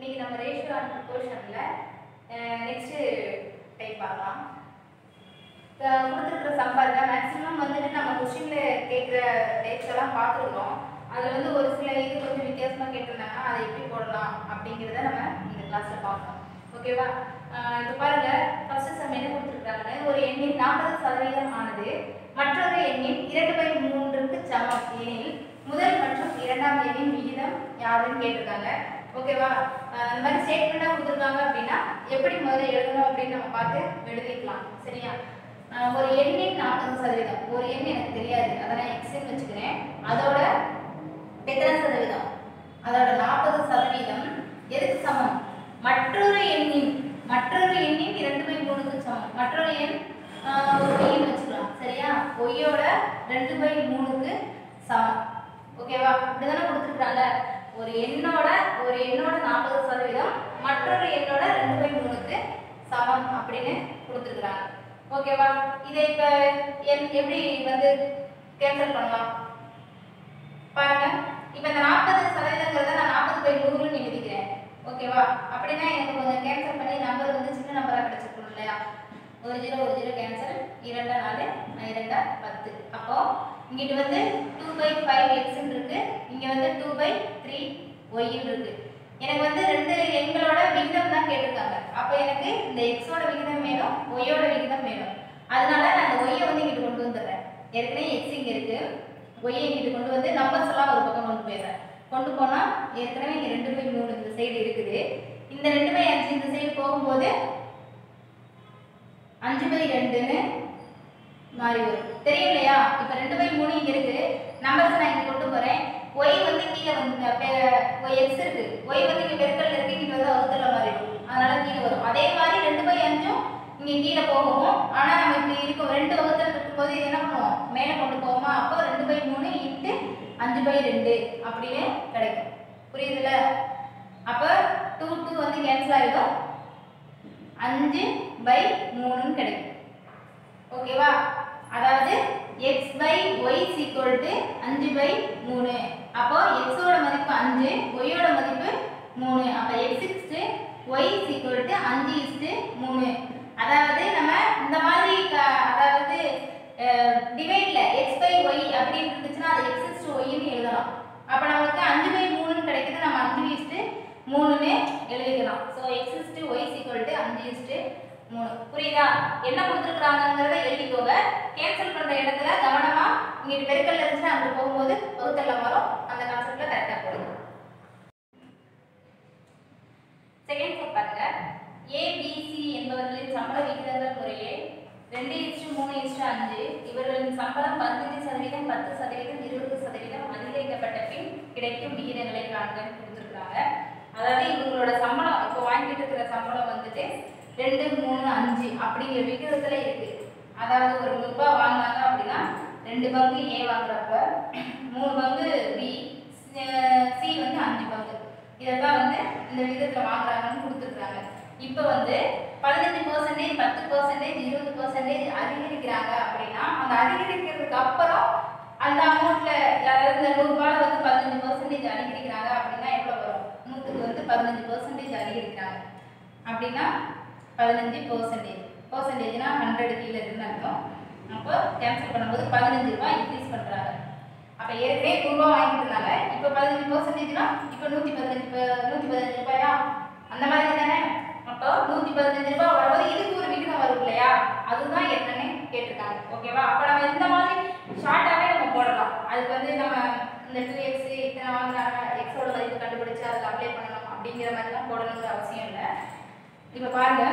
இன்னைக்கு நம்ம ratio and ப்ரொபோர்ஷன்ல நெக்ஸ்ட் டைப் பார்க்கலாம் இப்போ கொடுத்துருக்குற சம்பாருங்க மேக்ஸிமம் வந்துட்டு நம்ம கொஸ்டின்ல கேட்குற டைப்ஸ் எல்லாம் பார்த்துருக்கோம் அதில் வந்து ஒரு சில இது கொஞ்சம் வித்தியாசமாக கேட்டிருந்தாங்க அதை எப்படி போடலாம் அப்படிங்கிறத நம்ம இந்த கிளாஸ்ல பார்க்கணும் ஓகேவா இப்போ பாருங்க ஃபர்ஸ்ட் சம் என்ன கொடுத்துருக்காங்கன்னு ஒரு எண்ணின் நாற்பது சதவீதம் ஆனது மற்றொரு எண்ணின் இரண்டு பை மூன்றுக்கு சமம் எனில் முதல் மற்றும் இரண்டாம் எண்ணின் விகிதம் யாருன்னு கேட்டிருக்காங்க ஓகேவா அஹ் இந்த மாதிரி ஸ்டேட்மெண்ட்டாக கொடுத்துருக்காங்க அப்படின்னா எப்படி முதல்ல எழுதணும் அப்படின்னு நம்ம பார்த்து எழுதிக்கலாம் சரியா அஹ் ஒரு எண்ணின் நாற்பது சதவீதம் ஒரு எண் எனக்கு தெரியாது அதை நான் எக்ஸ்ன்னு வச்சுக்கிறேன் அதோட எத்தனை சதவீதம் அதோட நாற்பது சதவீதம் எதுக்கு சமம் மற்றொரு எண்ணின் மற்றொரு எண்ணின் இரண்டு பை மூணுக்கு சமம் மற்றொரு எண் ஆஹ், ஒரு பொய்ன்னு வச்சுக்கலாம் சரியா பொய்யோட ரெண்டு பை மூணுக்கு சமம் ஓகேவா இப்படிதானே கொடுத்துருக்காங்க ஒரு எண்ணோட ஒரு எண்ணோட நாற்பது சதவீதம் மற்றொரு எண்ணோட ரெண்டு பை மூணுக்கு சமம் அப்படின்னு கொடுத்துருக்குறாங்க ஓகேவா இதை இப்போ என் எப்படி வந்து கேன்சல் பண்ணலாம் பாருங்க இப்போ இந்த நாற்பது சதவீதங்கிறத நான் நாற்பது பை நூறுன்னு எழுதிக்கிறேன் ஓகேவா அப்படின்னா எனக்கு கொஞ்சம் கேன்சல் பண்ணி நம்பர் வந்து சின்ன நம்பராக கிடைச்சிருக்கணும் இல்லையா ஒரு ஜீரோ ஒரு ஜீரோ கேன்சல் இரண்டா நாலு இரண்டா பத்து அப்போ இங்கிட்டு வந்து டூ பை ஃபைவ் எக்ஸ்ன்னு இருக்கு இங்கே வந்து டூ பை த்ரீ ஒய்ன்னு இருக்கு எனக்கு வந்து ரெண்டு எண்களோட விகிதம் தான் கேட்டிருக்காங்க அப்போ எனக்கு இந்த எக்ஸோட விகிதம் வேணும் ஒய்யோட விகிதம் வேணும் அதனால நான் இந்த ஒய்யை வந்து இங்கிட்டு கொண்டு வந்துடுறேன் ஏற்கனவே எக்ஸ் இங்கே இருக்கு ஒய்யை இங்கிட்டு கொண்டு வந்து நம்பர்ஸ் எல்லாம் ஒரு பக்கம் கொண்டு போயிடுறேன் கொண்டு போனால் ஏற்கனவே இங்கே ரெண்டு பை மூணு இந்த சைடு இருக்குது இந்த ரெண்டு பை அஞ்சு இந்த சைடு போகும்போது அஞ்சு பை ரெண்டுன்னு மாறி வரும் தெரியும் இல்லையா இப்போ ரெண்டு பை மூணு இங்கே இருக்கு நம்பர்ஸ் நான் இங்கே கொண்டு போகிறேன் ஒய் வந்து கீழே வந்து ஒய் எக்ஸ் இருக்கு ஒய் வந்து இங்கே பெருக்கல்ல இருக்கு இங்கே வந்து அவுத்தல மாறிடும் அதனால கீழே வரும் அதே மாதிரி ரெண்டு பை அஞ்சும் இங்கே கீழே போகும் ஆனால் நம்ம இப்படி இருக்கும் ரெண்டு வகுத்தல் இருக்கும்போது இது என்ன பண்ணுவோம் மேலே கொண்டு போவோமா அப்போ ரெண்டு பை மூணு இன்ட்டு அஞ்சு பை ரெண்டு அப்படின்னு கிடைக்கும் புரியுதுல்ல அப்போ டூ டூ வந்து கேன்சல் ஆகிடும் அஞ்சு பை மூணுன்னு கிடைக்கும் ஓகேவா அதாவது x by y equal to அஞ்சு பை மூணு அப்போ எக்ஸோட மதிப்பு அஞ்சு ஒய்யோட மதிப்பு மூணு அப்போ x is to y equal to அஞ்சு இஸ்டு மூணு அதாவது நம்ம இந்த மாதிரி க- அதாவது டிவைட்ல எக்ஸ் பை ஒய் அப்படின்னு இருந்துச்சுன்னா அது எக்ஸ் இஸ்டு ஒய்ன்னு எழுதலாம் அப்போ நமக்கு அஞ்சு பை மூணுன்னு கிடைக்குது நம்ம அஞ்சு இஸ்டு மூணுன்னு எழுதிக்கலாம் so x is to y equal to அஞ்சு இஸ்டு மூணு புரியுதா என்ன கொடுத்துருக்குறாங்கிறத எழுதிக்கோங்க கேன்சல் பண்ற இடத்துல கவனமா இங்கிட்டு பெருக்கல்ல இருந்துச்சுன்னா அங்க போகும்போது வகுத்தல்ல வரும் அந்த கான்செப்ட்ல கரெக்டா போடுங்க செகண்ட் ஸ்டெப் பாருங்க ஏ பி சி என்பவர்களின் சம்பள விகிதங்கள் முறையே ரெண்டு இஸ்டு மூணு இஸ்டு அஞ்சு இவர்களின் சம்பளம் பதினஞ்சு சதவீதம் பத்து சதவீதம் இருபது சதவீதம் அதிகரிக்கப்பட்ட பின் கிடைக்கும் விகிதங்களை காண்கன்னு கொடுத்துருக்காங்க அதாவது இவங்களோட சம்பளம் இப்போ வாங்கிட்டு இருக்கிற சம்பளம் வந்துட்டு ரெண்டு மூணு அஞ்சு அப்படிங்கிற விகிதத்துல இருக்கு அதாவது ஒரு நூறு ரூபாய் வாங்கினாங்க அப்படின்னா ரெண்டு பங்கு ஏ வாங்குறப்ப மூணு பங்கு பி சி வந்து அஞ்சு பங்கு இதெல்லாம் வந்து இந்த விகிதத்துல வாங்குறாங்கன்னு கொடுத்துருக்காங்க இப்போ வந்து பதினஞ்சு பர்சன்டேஜ் பத்து பர்சன்டேஜ் இருபது பர்சன்டேஜ் அதிகரிக்கிறாங்க அப்படின்னா அந்த அதிகரிக்கிறதுக்கு அப்புறம் அந்த அமௌண்ட்ல அதாவது இந்த நூறுரூபால வந்து பதினஞ்சு பர்சன்டேஜ் அதிகரிக்கிறாங்க அப்படின்னா எவ்வளோ வரும் நூற்றுக்கு வந்து பதினஞ்சு பர்சன்டேஜ் அதிகரிக்கிறாங்க அப்படின்னா பதினஞ்சு பர்சன்டேஜ் பர்சன்டேஜ்னா ஹண்ட்ரட் கீழே இருக்குன்னு அர்த்தம் அப்போ கேன்சல் பண்ணும்போது பதினஞ்சு ரூபாய் இன்க்ரீஸ் பண்ணுறாங்க அப்போ ஏற்கனவே நூறுரூவா வாங்கிட்டு இருந்தாங்க இப்போ பதினஞ்சு பர்சன்டேஜ்னா இப்போ நூற்றி பதினஞ்சு நூற்றி பதினஞ்சு ரூபாயா அந்த மாதிரி தானே அப்போ நூற்றி பதினஞ்சு ரூபாய் வரும்போது இதுக்கு ஒரு விகிதம் வரும் இல்லையா அதுதான் என்னன்னு கேட்டிருக்காங்க ஓகேவா அப்போ நம்ம இந்த மாதிரி ஷார்ட்டாகவே நம்ம போடலாம் அதுக்கு வந்து நம்ம இந்த டூ எக்ஸ் இத்தனை வாங்குறாங்க எக்ஸோட மதிப்பு கண்டுபிடிச்சு அதுக்கு அப்ளை பண்ணணும் அப்படிங்கிற மாதிரிலாம் போடணுங்கிற அவசியம் இல்லை இப்போ பாருங்க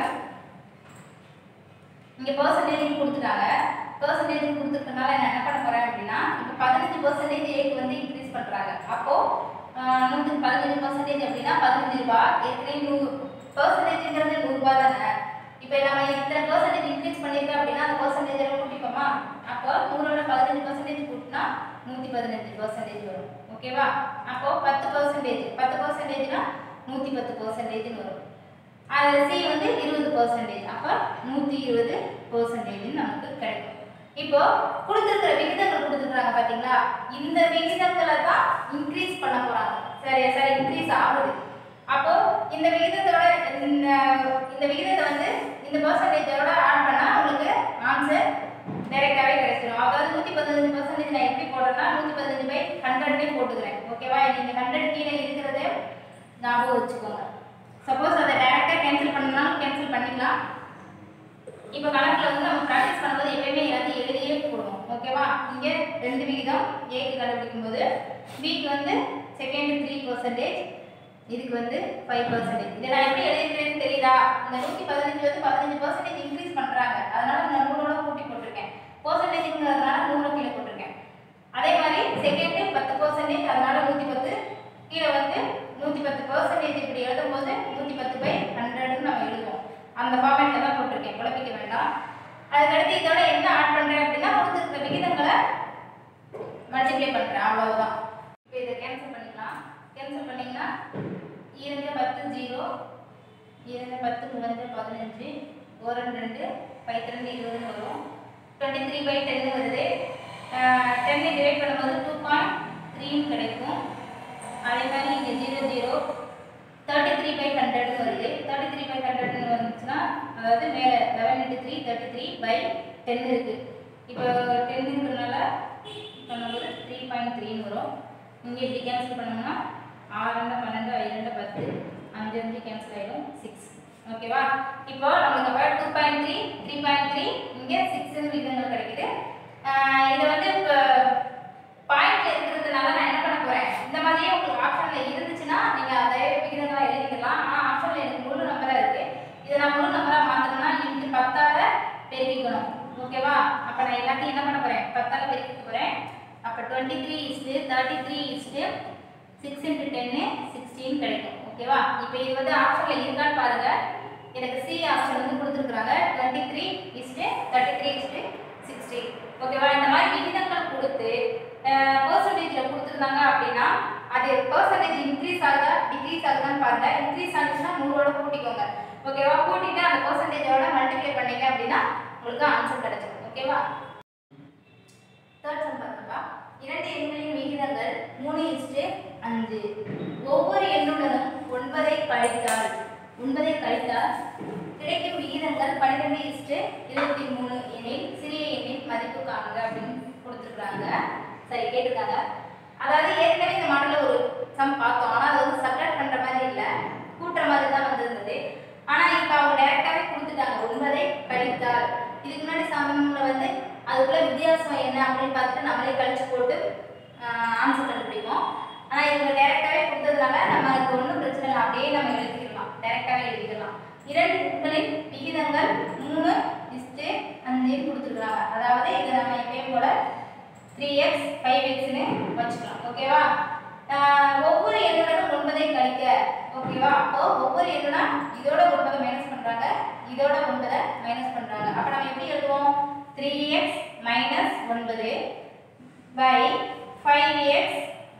இங்க பர்சன்டேஜ் கொடுத்துட்டாங்க பர்சன்டேஜ் கொடுத்துருக்கனால நான் என்ன பண்ண போறேன் அப்படின்னா இப்போ பதினஞ்சு பர்சன்டேஜ் ஏக்கு வந்து இன்க்ரீஸ் பண்றாங்க அப்போ ஆஹ், நூத்தி பதினஞ்சு பர்சன்டேஜ் அப்படின்னா பதினஞ்சு ரூபாய் ஏற்கனவே நூறு பர்சன்டேஜ்ங்கிறது நூறு ரூபாய் தானே இப்போ நம்ம இத்தனை பர்சன்டேஜ் இன்க்ரீஸ் பண்ணியிருக்கோம் அப்படின்னா அந்த பர்சன்டேஜ் எல்லாம் கூட்டிப்போமா அப்போ நூறோட பதினஞ்சு பர்சன்டேஜ் கூட்டினா நூற்றி பதினஞ்சு பர்சன்டேஜ் வரும் ஓகேவா அப்போ பத்து பர்சன்டேஜ் பத்து பர்சன்டேஜ்னா நூற்றி பத்து பர்சன்டேஜ்னு வரும் அது சி வந்து இருபது பர்சன்டேஜ் அப்போ நூற்றி இருபது பர்சன்டேஜ் நமக்கு கிடைக்கும் இப்போ கொடுத்துருக்கிற விகிதங்கள் கொடுத்துருக்காங்க பார்த்தீங்களா இந்த விகிதங்களை தான் இன்க்ரீஸ் பண்ண போறாங்க சரி சரி இன்க்ரீஸ் ஆகுது அப்போ இந்த விகிதத்தோட இந்த இந்த விகிதத்தை வந்து இந்த பர்சன்டேஜோட ஆட் பண்ணா உங்களுக்கு ஆன்சர் டைரெக்டாகவே கிடைச்சிடும் அதாவது நூற்றி பதினஞ்சு பர்சன்டேஜ் நான் எப்படி போடுறேன்னா நூற்றி பதினஞ்சு பை ஹண்ட்ரட்னே போட்டுக்கிறேன் ஓகேவா நீங்கள் ஹண்ட்ரட் கீழே இருக்கிறதே ஞாபகம் வச்சுக்கோங்க சப்போஸ் அதை டைரெக்டாக கேன்சல் பண்ணணும்னாலும் கேன்சல் பண்ணிக்கலாம் இப்போ கணக்கில் வந்து நம்ம ப்ராக்டிஸ் பண்ணும்போது எப்பயுமே எல்லாத்தையும் எழுதியே போடுவோம் ஓகேவா இங்கே ரெண்டு விகிதம் ஏக்கு கண்டுபிடிக்கும் போது பிக்கு வந்து செகண்ட் த்ரீ பர்சன்டேஜ் இதுக்கு வந்து ஃபைவ் பர்சன்டேஜ் இதை நான் எப்படி எழுதிக்கிறேன்னு தெரியுதா இந்த நூற்றி பதினஞ்சு வந்து பதினஞ்சு பர்சன்டேஜ் இன்க்ரீஸ் பண்ணுறாங்க அதனால நான் நூறோட கூட்டி போட்டிருக்கேன் பர்சன்டேஜ்ங்கிறதுனால நூறு கீழே போட்டிருக்கேன் அதே மாதிரி செகண்டு பத்து பர்சன்டேஜ் அதனால நூற்றி பத்து கீழே வந்து நூற்றி பத்து பர்சன்டேஜ் இப்படி எழுதும் போது நூற்றி பத்து பை ஹண்ட்ரட்னு நம்ம எழுதுவோம் அந்த ஃபார்மேட்டில் தான் போட்டிருக்கேன் குழப்பிக்க வேண்டாம் அதுக்கடுத்து இதோட என்ன ஆட் பண்ணுறேன் அப்படின்னா கொடுத்துருக்க விகிதங்களை மல்டிப்ளை பண்ணுறேன் அவ்வளவுதான் இப்போ இதை கேன்சல் பண்ணிக்கலாம் கேன்சல் பண்ணிங்கன்னா இரண்டு பத்து ஜீரோ இரண்டு பத்து மூணு பதினஞ்சு ஒரு ரெண்டு பைத்திரெண்டு இருபதுன்னு வரும் டுவெண்ட்டி த்ரீ பை டென்னு வருது டென்னு டிவைட் பண்ணும்போது டூ பாயிண்ட் த்ரீன்னு கிடைக்கும் அதே மாதிரி இங்கே zero zero thirty three by ஹண்ட்ரட்னு வருது தேர்ட்டி த்ரீ பை ஹண்ட்ரட்னு வந்துச்சுன்னா அதாவது மேலே eleven into three thirty three by ten இருக்குது இப்போ டென் இருக்கிறதுனால பண்ணும்போது த்ரீ பாயிண்ட் த்ரீன்னு வரும் இங்கே இப்படி கேன்சல் பண்ணோம்னா ஆறு ரெண்டு பன்னெண்டு ஐந்து ரெண்டு பத்து அஞ்சு அஞ்சு கேன்சல் ஆகிடும் சிக்ஸ் ஓகேவா இப்போ நமக்கு அப்போ two point three three point three இங்கே சிக்ஸ்னு விகிதங்கள் கிடைக்குது ஆஹ் இது வந்து இப்போ பாயிண்ட்ல இருக்கிறதுனால நான் என்ன பண்ண போறேன் இந்த மாதிரியே உங்களுக்கு ஆப்ஷன்ல இருந்துச்சுன்னா நீங்க அதே விகிதங்களா எழுதிக்கலாம் ஆனா ஆப்ஷன்ல எனக்கு முழு நம்பரா இருக்கு இதை நான் முழு நம்பரா மாத்தணும்னா இன்ட்டு பத்தால பெருக்கிக்கணும் ஓகேவா அப்ப நான் எல்லாத்தையும் என்ன பண்ண போறேன் பத்தால பெருக்கிக்க போறேன் அப்ப twenty three is to thirty three is to six into டென்னு சிக்ஸ்டீன் கிடைக்கும் ஓகேவா இப்போ இது வந்து ஆப்ஷன்ல இருக்கான்னு பாருங்க எனக்கு சி ஆப்ஷன் வந்து கொடுத்துருக்குறாங்க twenty three is to thirty three is to sixty ஓகேவா இந்த மாதிரி விகிதங்கள் கொடுத்து பர்சன்டேஜில் கொடுத்துருந்தாங்க அப்படின்னா அது பர்சன்டேஜ் இன்க்ரீஸ் ஆகுதா டிக்ரீஸ் ஆகுதான்னு பாருங்க இன்க்ரீஸ் ஆகுச்சுன்னா நூறோட கூட்டிக்கோங்க ஓகேவா கூட்டிட்டு அந்த பர்சன்டேஜோட மல்டிப்ளை பண்ணீங்க அப்படின்னா உங்களுக்கு ஆன்சர் கிடைச்சிடும் ஓகேவா தேர்ட் சம் பாருங்கப்பா இரண்டு எண்களின் விகிதங்கள் மூணு இஸ்டு அஞ்சு ஒவ்வொரு எண்ணுடனும் ஒன்பதை கழித்தால் ஒன்பதை கழித்தால் கிடைக்கும் விகிதங்கள் பன்னிரெண்டு இஸ்டு இருபத்தி மூணு எனில் சிறிய எண்ணின் மதிப்பு காணுங்க அப்படின்னு கொடுத்துருக்காங்க சரி கேட்டிருக்காங்க அதாவது ஏற்கனவே இந்த மாடலில் ஒரு சம் பார்த்தோம் ஆனால் அது வந்து சப்ராக்ட் பண்ணுற மாதிரி இல்லை கூட்டுற மாதிரி தான் வந்திருந்தது ஆனால் இப்போ அவங்க டைரெக்டாகவே கொடுத்துட்டாங்க ஒன்பதை கழித்தால் இதுக்கு முன்னாடி சம்மில் வந்து அதுக்குள்ள வித்தியாசம் என்ன அப்படின்னு பார்த்துட்டு நம்மளே கழிச்சு போட்டு ஆன்சர் கண்டுபிடிப்போம் ஆனால் இவங்க டைரெக்டாகவே கொடுத்ததுனால நமக்கு ஒன்றும் பிரச்சனை இல்லை அப்படியே நம்ம எழுதிக்கலாம் டைரெக்டாகவே எழுதிக்கலாம் இரண்டு எண்களின் விகிதங்கள் மூணு இஸ்டு அஞ்சுன்னு கொடுத்துருக்காங்க அதாவது இதை நம்ம எப்பயும் போல த்ரீ எக்ஸ் ஃபைவ் எக்ஸ்னு வச்சுக்கலாம் ஓகேவா ஆஹ் ஒவ்வொரு எண்ணுடனும் ஒன்பதை கழிக்க ஓகேவா அப்போ ஒவ்வொரு எண்ணுனா இதோட ஒன்பதை மைனஸ் பண்றாங்க இதோட ஒன்பதை மைனஸ் பண்றாங்க அப்ப நம்ம எப்படி எழுதுவோம் த்ரீ எக்ஸ் மைனஸ் ஒன்பது பை ஃபைவ் எக்ஸ்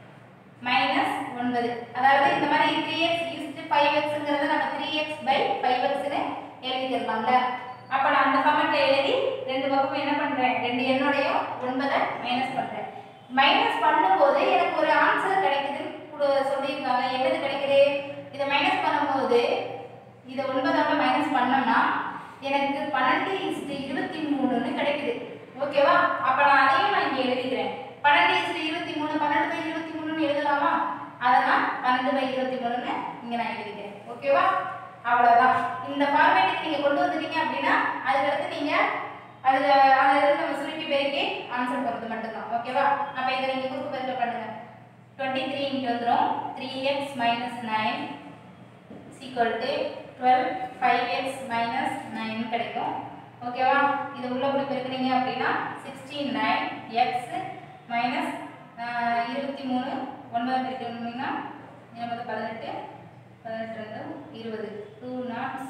மைனஸ் ஒன்பது அதாவது இந்த மாதிரி த்ரீ எக்ஸ் ஈஸ்ட் ஃபைவ் எக்ஸுங்கிறத நம்ம த்ரீ எக்ஸ் பை ஃபைவ் எக்ஸ்னு எழுதிக்கிறலாம்ல அப்போ நான் அந்த ஃபார்மெட்டில் எழுதி ரெண்டு பக்கமும் என்ன பண்ணுறேன் ரெண்டு எண்ணோடையும் ஒன்பதை மைனஸ் பண்ணுறேன் மைனஸ் பண்ணும்போது எனக்கு ஒரு ஆன்சர் கிடைக்குதுன்னு கூட- சொல்லியிருக்காங்க என்னது கிடைக்குது இதை மைனஸ் பண்ணும்போது இதை ஒன்பதால மைனஸ் பண்ணோம்னா எனக்கு பன்னெண்டு இஸ்டு இருபத்தி மூணுன்னு கிடைக்குது ஓகேவா அப்போ நான் அதையும் நான் இங்கே எழுதிக்கிறேன் பன்னெண்டு இஸ்டு இருபத்தி மூணு பன்னெண்டு பை இருபத்தி மூணுன்னு எழுதலாமா அதை நான் பன்னெண்டு பை இருபத்தி மூணுன்னு இங்கே நான் எழுதிக்கிறேன் ஓகேவா அவ்வளோதான் இந்த ஃபார்மேட்டுக்கு நீங்கள் கொண்டு வந்துட்டீங்க அப்படின்னா அதுக்கடுத்து நீங்கள் அதில் அதில் நம்ம சுருக்கி பெருக்கி ஆன்சர் போகிறது மட்டும்தான் ஓகேவா அப்போ இதை நீங்கள் குறுக்கு பெருக்க பண்ணுங்க டுவெண்ட்டி த்ரீ இங்கே வந்துடும் three x minus nine equal to twelve five x minus nine கிடைக்கும் ஓகேவா இது உள்ள போய் பெருக்குனீங்க அப்படின்னா சிக்ஸ்டி நைன் எக்ஸ் மைனஸ் இருபத்தி மூணு ஒன்பது பெருக்கணும்னா இருபது பதினெட்டு பதினெட்டு ரெண்டு இருபது two nought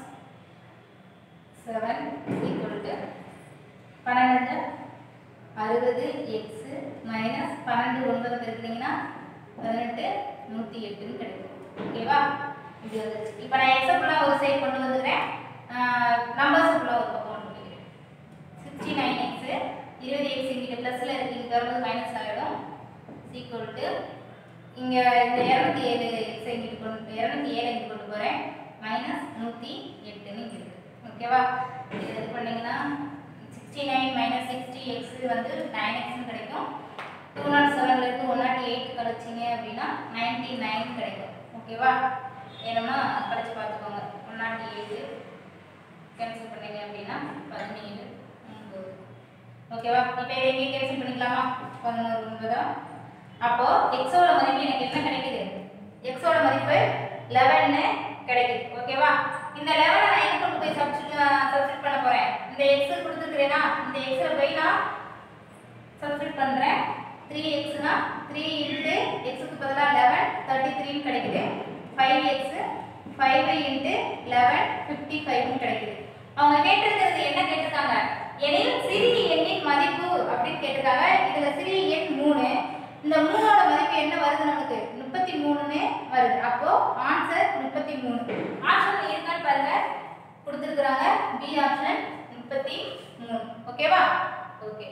seven equal to பன்னெண்டு அறுபது எக்ஸ் மைனஸ் பன்னெண்டு ஒன்பது பெருக்கினீங்கன்னா பதினெட்டு நூற்றி எட்டுன்னு கிடைக்கும் ஓகேவா இது வந்துருச்சு இப்போ நான் எக்ஸாம்பிளாக ஒரு சைட் கொண்டு வந்துக்கிறேன் நம்பர்ஸுக்குள்ள ஒரு பக்கம் கொண்டு வந்துக்கிறேன் சிக்ஸ்டி நைன் எக்ஸு இருபது எக்ஸ் இங்கே ப்ளஸில் இருக்கு இங்கே வரும்போது மைனஸ் ஆகிடும் சீக்குவல் டு இங்கே இந்த இரநூத்தி ஏழு எக்ஸ் இங்கிட்டு கொண்டு இரநூத்தி ஏழு இங்கே கொண்டு மைனஸ் நூற்றி எட்டுன்னு இருக்கு ஓகேவா இது இது பண்ணீங்கன்னா sixty nine minus sixty x வந்து நைன் எக்ஸ்னு கிடைக்கும் டூ நாட் செவன்லேருந்து ஒன் நாட் எயிட் கழிச்சிங்க அப்படின்னா நைன்டி நைன் கிடைக்கும் ஓகேவா வேணும்னா கழிச்சு பார்த்துக்கோங்க ஒன் நாட் எயிட்டு கேன்சல் பண்ணீங்க அப்படின்னா பதினேழு ஒன்பது ஓகேவா இப்போ இதை எங்கே கேன்சல் பண்ணிக்கலாமா பதினோரு ஒன்பதா அப்போ எக்ஸோட மதிப்பு எனக்கு என்ன கிடைக்குது எக்ஸோட மதிப்பு லெவன்னு கிடைக்குது ஓகேவா இந்த லெவனை நான் எங்க கொண்டு போய் சப்ஸ்டிட் சப்ஸ்டிட் பண்ண போறேன் இந்த எக்ஸ் கொடுத்துருக்கிறேனா இந்த எக்ஸில் போய் நான் சப்ஸ்டிட் பண்றேன் த்ரீ எக்ஸ்னா த்ரீ இன்ட்டு எக்ஸுக்கு பதிலாக லெவன் தேர்ட்டி த்ரீன்னு கிடைக்குது five x five into eleven fifty ஃபைவ்னு கிடைக்குது அவங்க கேட்டிருக்கிறது என்ன கேட்டிருக்காங்க எனில் சிறிய எண்ணின் மதிப்பு அப்படின்னு கேட்டிருக்காங்க இதுல சிறிய எண் மூணு இந்த மூணோட மதிப்பு என்ன வருது நமக்கு முப்பத்தி மூணுன்னு வருது அப்போ ஆன்சர் முப்பத்தி மூணு ஆப்ஷன் இருக்கான்னு பாருங்க கொடுத்துருக்குறாங்க பி ஆப்ஷன் முப்பத்தி மூணு ஓகேவா ஓகே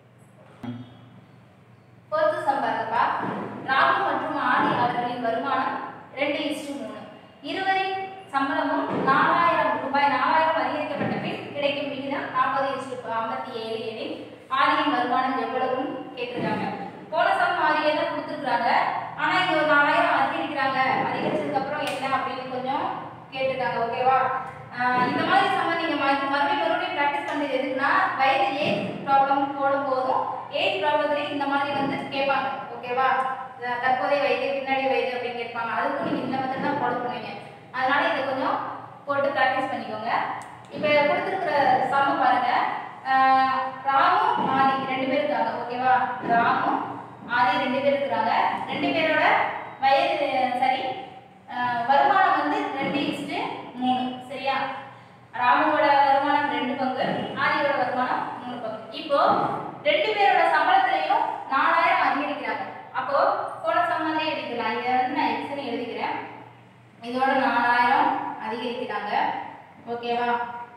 பொறுத்து சம்பாதிப்பா ராகுல் மற்றும் ஆதி அவர்களின் வருமானம் ரெண்டு இஸ்டு மூணு இருவரின் சம்பளமும் நாலாயிரம் ரூபாய் நாலாயிரம் அதிகரிக்கப்பட்ட பின் கிடைக்கும் விகிதம் நாற்பது இஸ்டு ஐம்பத்தி ஏழு எனில் ஆதியின் வருமானம் எவ்வளவுன்னு கேட்டிருக்காங்க போன சம் ஆதியே தான் கொடுத்துருக்காங்க ஆனா இங்க ஒரு நாலாயிரம் அதிகரிக்கிறாங்க அதிகரிச்சதுக்கு அப்புறம் என்ன அப்படின்னு கொஞ்சம் கேட்டிருக்காங்க ஓகேவா ஆஹ் இந்த மாதிரி சம்ம நீங்க மறு- மறுபடியும் மறுபடியும் ப்ராக்டிஸ் பண்ணது எதுக்குன்னா வயது ஏஜ் ப்ராப்ளம் போடும் போதும் ஏஜ் ப்ராப்ளத்துலேயும் இந்த மாதிரி வந்து கேட்பாங்க ஓகேவா த- தற்போதைய வயது பின்னாடி வயது அப்படின்னு கேட்பாங்க அதுக்கும் நீங்க இந்த மாதிரி தான் ஃபாலோ பண்ணுவீங்க அதனால இதை கொஞ்சம் போட்டு ப்ராக்டிஸ் பண்ணிக்கோங்க இப்போ கொடுத்துருக்குற சம்ம பாருங்க ஆஹ் ராமும் ஆதி ரெண்டு பேர் இருக்காங்க ஓகேவா ராமும் ஆதி ரெண்டு பேர் இருக்கிறாங்க ரெண்டு பேரோட வயது சரி ஆஹ் வருமானம் வந்து ரெண்டு இஸ்டு மூணு சரியா ராமுவோட வருமானம் ரெண்டு பங்கு ஆதியோட வருமானம் மூணு பங்கு இப்போ ரெண்டு பேரோட சம்பளத்திலையும் நாலாயிரம் அதிகரிக்கிறாங்க அப்போ போன சம்பளம் எடுக்கலாம் இதை வந்து நான் எக்ஸ்னு எழுதிக்கிறேன் இதோட நாலாயிரம் அதிகரிக்கிறாங்க ஓகேவா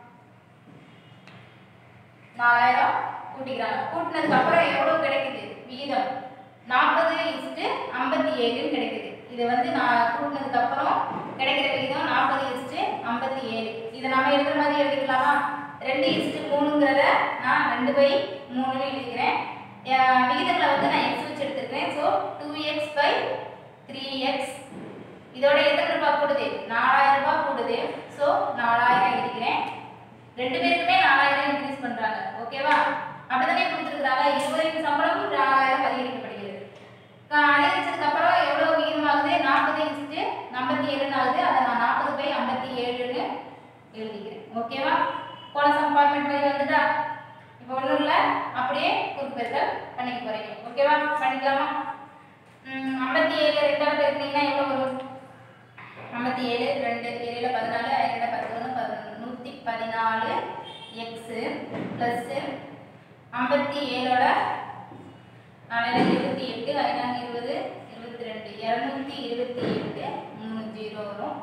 நாலாயிரம் கூட்டிக்கிறாங்க கூட்டினதுக்கு அப்புறம் எவ்வளவு கிடைக்குது விகிதம் நாற்பது இஸ்ட்டு ஐம்பத்தி ஏழுன்னு கிடைக்குது இது வந்து நான் கூட்டினதுக்கு அப்புறம் கிடைக்கிற விகிதம் நாற்பது இஸ்ட்டு ஐம்பத்தி ஏழு இதை நம்ம எழுதுற மாதிரி எழுதிக்கலாமா ரெண்டு இஸ்ட்டு மூணுங்கிறத நான் ரெண்டு பை மூணுன்னு எழுதிக்கிறேன் அஹ் விகிதங்களை வந்து நான் எக்ஸ் வச்சு எடுத்துக்கிறேன் so two x by three x இதோட எத்தனை ரூபாய் கூடுது நாலாயிரம் ரூபாய் கூடுது ஸோ நாலாயிரம் எழுதிக்கிறேன் ரெண்டு பேருக்குமே நாலாயிரம் இன்க்ரீஸ் பண்றாங்க ஓகேவா அப்படிதானே கொடுத்துருக்காங்க இருவரின் சம்பளமும் நாலாயிரம் அதிகரிக்கப்படுகிறது க- அதிகரிச்சதுக்கு அப்புறம் எவ்வளவு விகிதமாகுது நாற்பது இன்ட்டு ஐம்பத்தி ஏழுன்னு ஆகுது அதை நான் நாற்பது பை ஐம்பத்தி ஏழுன்னு எழுதிக்கிறேன் ஓகேவா போன சம் ஃபார்மேட் மாதிரி வந்துட்டா இப்போ ஒன்றும் இல்லை அப்படியே குறிப்பெருக்கல் பண்ணிக்க போறீங்க ஓகேவா பண்ணிக்கலாமா ம், ஐம்பத்தி ஏழு ரெண்டாவது பெருக்கினீங்கன்னா எவ்வளோ வரும் ஐம்பத்தி ஏழு ரெண்டு ஏழில் பதினாலு ஐந்து பத்தொன்று பதினொன்று நூற்றி பதினாலு எக்ஸு ப்ளஸ்ஸு ஐம்பத்தி ஏழோட நாளையில் இருபத்தி எட்டு ஐநாங்க இருபது இருபத்தி ரெண்டு இரநூத்தி இருபத்தி எட்டு மூணு ஜீரோ வரும்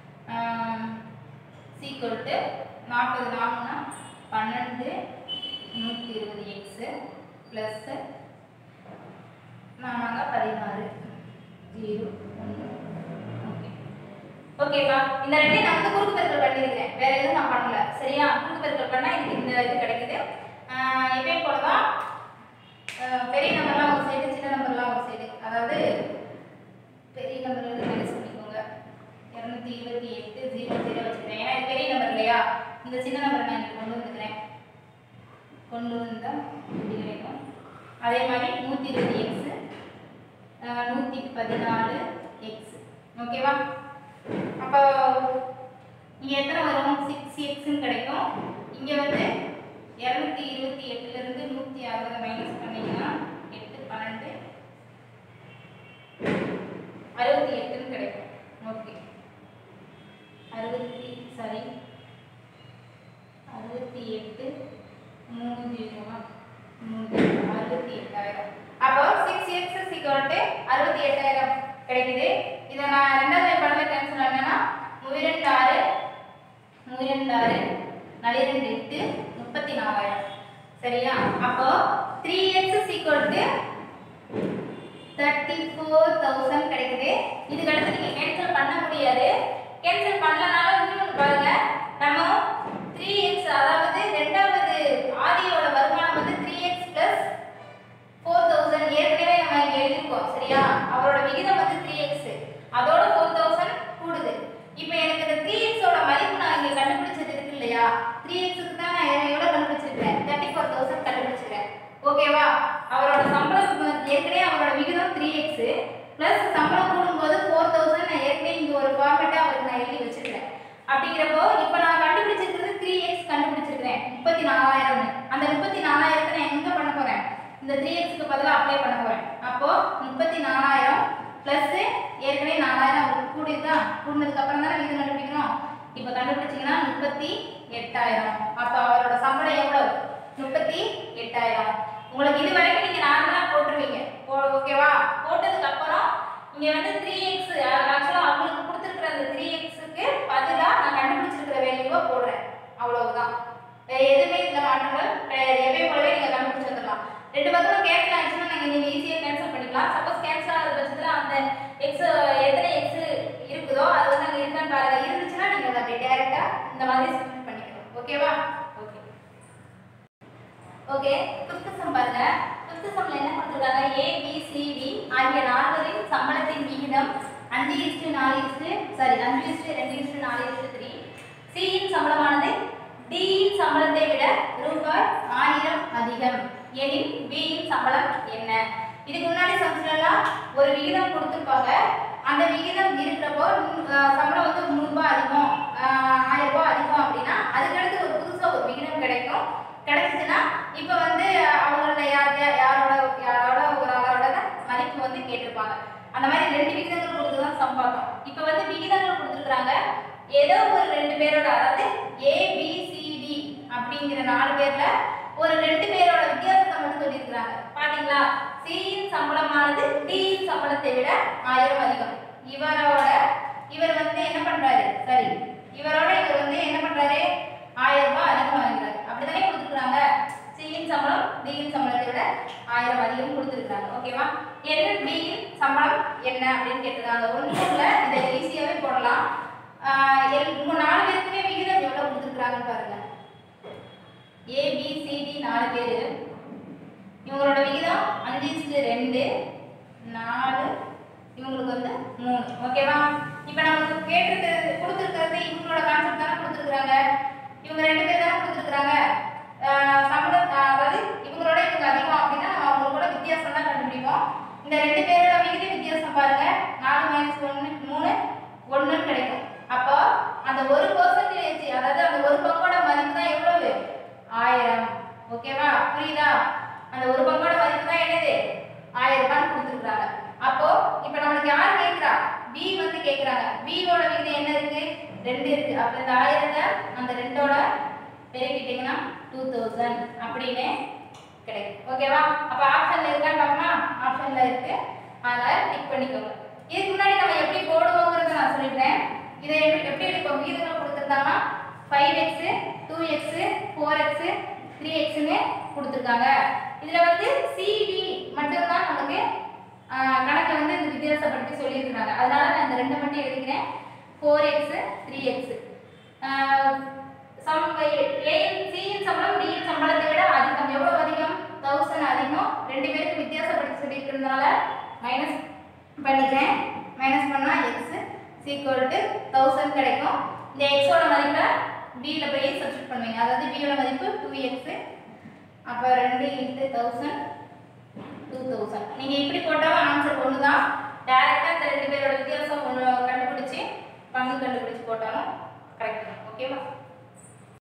சீக்வல் டு நாற்பது நாலுனா பன்னெண்டு நூற்றி இருபது எக்ஸு ப்ளஸ்ஸு நானாங்க பதினாறு ஜீரோ ஒன்று ஓகே ஓகேவா இந்த ரெண்டையும் நான் வந்து குறுக்கு பெருக்கல் பண்ணியிருக்கிறேன் வேற எதுவும் நான் பண்ணல சரியா குறுக்கு பெருக்கல் பண்ணா எனக்கு இந்த இது கிடைக்குது ஆஹ் எப்பயும் போல தான் ஆஹ் பெரிய நம்பர்லாம் ஒரு சைடு சின்ன நம்பர்லாம் ஒரு சைடு அதாவது பெரிய நம்பர்ல இருந்து மைனஸ் பண்ணிக்கோங்க இரநூத்தி இருபத்தி எட்டு ஜீரோ ஜீரோ வச்சுக்கிறேன் ஏன்னா இது பெரிய நம்பர் இல்லையா இந்த சின்ன நம்பர் நான் இங்க கொண்டு வந்துக்கிறேன் கொண்டு வந்தா இப்படி கிடைக்கும் அதே மாதிரி நூற்றி இருபது எக்ஸு நூற்றி பதினாலு எக்ஸ் ஓகேவா அப்போ இங்கே எத்தனை வரும் சிக்ஸ் எக்ஸ்ன்னு கிடைக்கும் இங்கே வந்து இரநூத்தி இருபத்தி எட்டுலேருந்து நூற்றி அறுபது மைனஸ் பண்ணீங்கன்னா எட்டு பன்னெண்டு அறுபத்தி எட்டுன்னு கிடைக்கும் ஓகே அறுபத்தி சாரி அறுபத்தி எட்டு மூணு ஜீரோவா மூணு ஜீரோ அறுபத்தி எட்டாயிரம் அப்போ சிக்ஸ் எக்ஸ் சிக்வல் அறுபத்தி எட்டாயிரம் கிடைக்குது இதை நான் ரெண்டாவது படத்தில் கேன்சல் ஆனேன்னா முவிரெண்டு ஆறு முவிரெண்டு ஆறு நளிரெண்டு எட்டு முப்பத்தி நாலாயிரம் சரியா அப்போ three x equal to thirty four thousand கிடைக்குது இதுக்கு அடுத்து நீங்கள் கேன்சல் பண்ண முடியாது கேன்சல் பண்ணலனாலும் இன்னும் அப்படிங்கிறப்போ இப்போ நான் கண்டுபிடிச்சிருக்கிறது த்ரீ எக்ஸ் கண்டுபிடிச்சிருக்கிறேன் முப்பத்தி நாலாயிரம்னு அந்த முப்பத்தி நாலாயிரத்தை நான் எங்கே பண்ண போகிறேன் இந்த த்ரீ எக்ஸ்க்கு பதிலாக அப்ளை பண்ண போகிறேன் அப்போ முப்பத்தி நாலாயிரம் ப்ளஸ் ஏற்கனவே நாலாயிரம் கூடியிருக்கா கூடினதுக்கு அப்புறம் தானே விகிதம் கண்டுபிடிக்கணும் இப்போ கண்டுபிடிச்சிங்கன்னா முப்பத்தி எட்டாயிரம் அப்போ அவரோட சம்பளம் எவ்வளோ முப்பத்தி எட்டாயிரம் உங்களுக்கு இது வரைக்கும் நீங்கள் நார்மலாக போட்டுருவீங்க போ ஓகேவா போட்டதுக்கு அப்புறம் இங்கே வந்து த்ரீ எக்ஸ் ஆக்சுவலாக அவங்களுக்கு கொடுத்துருக்குற அந்த த்ரீ எக்ஸுக்கு பதிலாக நான் கண்டுபிடிச்சிருக்கிற வேல்யூவை போடுறேன் அவ்வளவுதான் வேற எதுவுமே இதில் மாற்றங்கள் கிடையாது எப்பயும் போலவே நீங்கள் கண்டுபிடிச்சு வந்துடலாம் ரெண்டு பக்கமும் கேன்சல் ஆயிடுச்சுன்னா நீங்கள் நீங்கள் ஈஸியாக கேன்சல் பண்ணிக்கலாம் சப்போஸ் கேன்சல் ஆகாத பட்சத்தில் அந்த எக்ஸ் எத்தனை எக்ஸ் இருக்குதோ அது வந்து அங்கே இருக்கான்னு பாருங்க இருந்துச்சுன்னா நீங்கள் அதை அப்படியே டேரெக்டாக இந்த மாதிரி சப்மிட் பண்ணிக்கணும் ஓகேவா ஓகே ஓகே ஃபிஃப்த் சம் பாருங்க ஃபிஃப்த் சம்ல என்ன கொடுத்துருக்காங்க ஏ பி சி டி ஆகிய நால்வரின் சம்பளத்தின் விகிதம் அஞ்சு இஸ்டு நாலு இஸ்டு சாரி அஞ்சு இஸ்டு ரெண்டு இஸ்டு நாலு இஸ்டு த்ரீ சியின் சம்பளமானது டியின் சம்பளத்தை விட ரூபாய் ஆயிரம் அதிகம் எனில் பியின் சம்பளம் என்ன இதுக்கு முன்னாடி சம்ஸ்லாம் ஒரு விகிதம் கொடுத்துருப்பாங்க அந்த விகிதம் இருக்கிறப்போ நூ- ஆஹ் சம்பளம் வந்து நூறுரூபா அதிகம் ஆஹ் ஆயிரம் ரூபாய் அதிகம் அப்படின்னா அதுக்கடுத்து ஒரு புதுசாக ஒரு விகிதம் கிடைக்கும் கிடைச்சிச்சுன்னா இப்போ வந்து அவங்களோட யார் யார் யாரோட யாரோட ஒரு ஆளோட மதிப்பு வந்து கேட்டிருப்பாங்க அந்த மாதிரி ரெண்டு விகிதங்கள் கொடுத்து தான் சம் பார்த்தோம் இப்போ வந்து விகிதங்கள் கொடுத்துருக்குறாங்க ஏதோ ஒரு ரெண்டு பேரோட அதாவது ஏ பி சி டி அப்படிங்கிற நாலு பேர்ல ஒரு ரெண்டு பேரோட வித்தியாசத்தை மட்டும் சொல்லியிருக்கிறாங்க பாத்தீங்களா சியின் சம்பளமானது டியின் சம்பளத்தை விட ஆயிரம் அதிகம் இவரோட இவர் வந்து என்ன பண்றாரு சரி இவரோட இவர் வந்து என்ன பண்றாரு ஆயிரம் ரூபாய் அதிகம் வாங்குறாரு அப்படிதானே கொடுத்துருக்காங்க சியின் சம்பளம் டியின் சம்பளத்தை விட ஆயிரம் அதிகம் கொடுத்துருக்காங்க ஓகேவா என்ன பியின் சம்பளம் என்ன அப்படின்னு கேட்டிருக்காங்க ஒன்றும் இல்லை இதை ஈஸியாகவே போடலாம் ஆஹ் எல் உங்க நாலு பேருக்குமே விகிதம் எவ்வளோ கொடுத்துருக்காங்கன்னு பாருங்க ஏ பி சி டி நாலு பேர் இவங்களோட விகிதம் அஞ்சு இஸ்டு ரெண்டு நாலு இவங்களுக்கு வந்து மூணு ஓகேவா இப்போ நமக்கு கேட்டிருக்கிறது கொடுத்துருக்கிறது இவங்களோட கான்செப்ட் தானே கொடுத்துருக்குறாங்க இவங்க ரெண்டு பேர் தானே கொடுத்துருக்குறாங்க சம்பளம் ஆஹ் அதாவது இவங்களோட இவங்க அதிகம் அப்படின்னா நம்ம அவங்களோட வித்தியாசம் தான் கண்டுபிடிப்போம் இந்த ரெண்டு பேரோட விகித வித்தியாசம் பாருங்க நாலு மைனஸ் ஒன்று மூணு ஒன்றுன்னு கிடைக்கும் அப்போ அந்த ஒரு பர்சன்டேஜ் அதாவது அந்த ஒரு பங்கோட மதிப்பு தான் எவ்வளவு ஆயிரம் ஓகேவா புரியுதா அந்த ஒரு பங்கோட மதிப்பு தான் என்னது ஆயிரம் ரூபான்னு கொடுத்துருக்காங்க அப்போ இப்போ நம்மளுக்கு யார் கேட்குறா பி வந்து கேட்குறாங்க பியோட விகிதம் என்ன இருக்கு ரெண்டு இருக்கு அப்போ இந்த ஆயிரத்தை அந்த ரெண்டோட பெருக்கிட்டீங்கன்னா டூ தௌசண்ட் அப்படின்னு கிடைக்கும் ஓகேவா அப்போ ஆப்ஷன்ல இருக்கான்னு பார்க்கமா ஆப்ஷன்ல இருக்கு அதனால டிக் பண்ணிக்கோங்க இதுக்கு முன்னாடி நம்ம எப்படி போடுவோங்கிறத நான் சொல்லிட்டேன் இதை எப்படி எப்படி எடுப்போம் விகிதங்கள் கொடுத்துருந்தாங்கன்னா five x two x four x three எக்ஸ்னு கொடுத்துருக்காங்க இதில் வந்து சிடி மட்டும்தான் நமக்கு ஆஹ், கணக்குல வந்து இந்த வித்தியாசப்படுத்தி சொல்லியிருக்காங்க அதனால நான் இந்த ரெண்டை மட்டும் எழுதிக்கிறேன் four x three x sum ஏயின் சியின் சம்பளம் டியின் சம்பளத்தை விட அதிகம் எவ்வளவு அதிகம் தௌசண்ட் அதிகம் ரெண்டு பேருக்கு வித்தியாசப்படுத்தி சொல்லியிருக்கிறதுனால மைனஸ் பண்ணிக்கிறேன் மைனஸ் பண்ணால் எக்ஸ் சீக்குவல் டு தௌசண்ட் கிடைக்கும் இந்த எக்ஸோட மதிப்பை பியில் போய் சப்ஸ்டியூட் பண்ணுவீங்க அதாவது பியோட மதிப்பு டூ எக்ஸு அப்போ ரெண்டு இன்ட்டு தௌசண்ட் டூ தௌசண்ட் நீங்கள் இப்படி போட்டாலும் ஆன்சர் ஒன்று தான் டேரெக்டாக இந்த ரெண்டு பேரோட வித்தியாசம் ஒன்று கண்டுபிடிச்சி பங்கு கண்டுபிடிச்சி போட்டாலும் கரெக்ட் தான் ஓகேவா